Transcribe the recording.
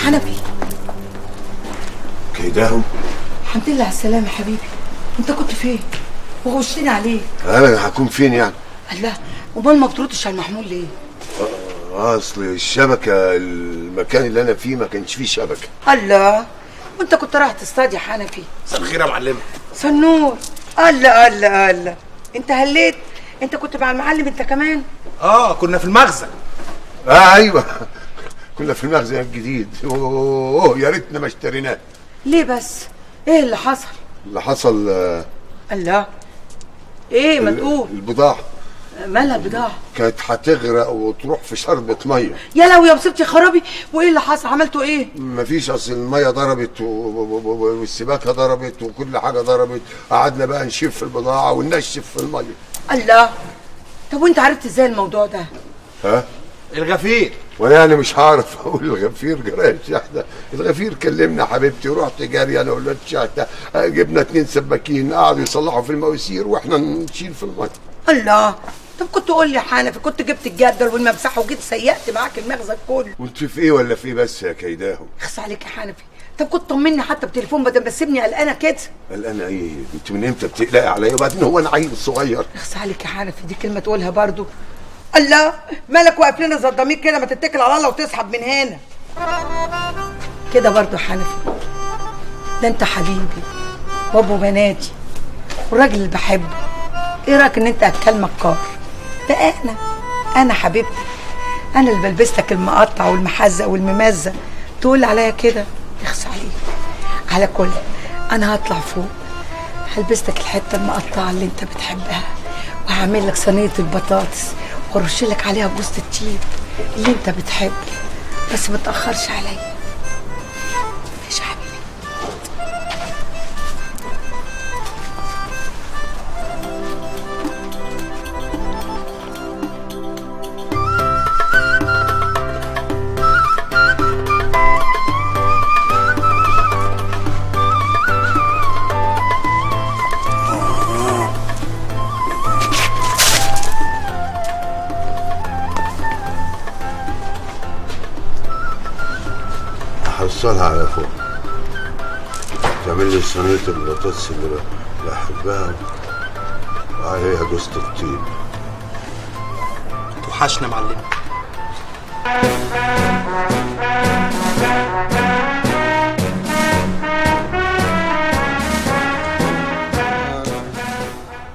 حنفي كيداهم الحمد لله على السلامه يا حبيبي انت كنت فين وغشتني عليك انا هكون فين يعني الله امال ما بتردش على المحمول ليه اصل الشبكه المكان اللي انا فيه ما كانش فيه شبكه الله وانت كنت رايح تصطاد يا حنفي مساء الخير يا معلمه سنور الله الله الله انت هليت انت كنت مع المعلم انت كمان اه كنا في المخزن اه ايوه كنا في المخزن الجديد اوه يا ريتنا ما اشتريناه ليه بس ايه اللي حصل اللي حصل آه، الله ايه ما تقول البضاعه مالها البضاعه كانت هتغرق وتروح في شربة ميه يا لو يا مصيبتي خرابي وايه اللي حصل عملتوا ايه مفيش اصل الميه ضربت و- و- و- والسباكه ضربت وكل حاجه ضربت قعدنا بقى نشف البضاعه وننشف في الميه الله طب وانت عرفت ازاي الموضوع ده ها الغفير وانا يعني مش هعرف اقول الغفير جرايه الشحته الغفير كلمنا حبيبتي ورحت جاري انا والواد شحته جبنا اتنين سباكين قعدوا يصلحوا في المواسير واحنا نشيل في الميه الله طب كنت قول لي يا حنفي كنت جبت الجردل والممسحه وجيت سيقت معاك المخزن كله وانت في ايه ولا في ايه بس يا كيداهم اخس عليك يا حنفي طب كنت طمني حتى بتليفون بدل ما تسيبني قلقانه كده قال انا ايه انت من امتى بتقلقي عليا وبعدين هو انا عيل صغير اخس عليك يا حنفي دي كلمه تقولها برضو الله مالك واقف لنا زي الضمير كده ما تتكل على الله وتسحب من هنا كده برضو يا حنفي ده انت حبيبي وابو بناتي والراجل اللي بحبه ايه رايك ان انت اكل مكار ده انا انا حبيبتي انا اللي بلبس لك المقطع والمحزق والممزق تقول عليا كده يخص عليك على كل انا هطلع فوق هلبس لك الحته المقطعه اللي انت بتحبها وهعمل لك صينيه البطاطس وارش لك عليها جوز الطيب اللي انت بتحبه بس ما تاخرش عليا ماشي يا حبيبي احصلها على فوق تعمل لي صينيه البطاطس اللي بحبها وعليها جوز الطيب توحشنا معلمه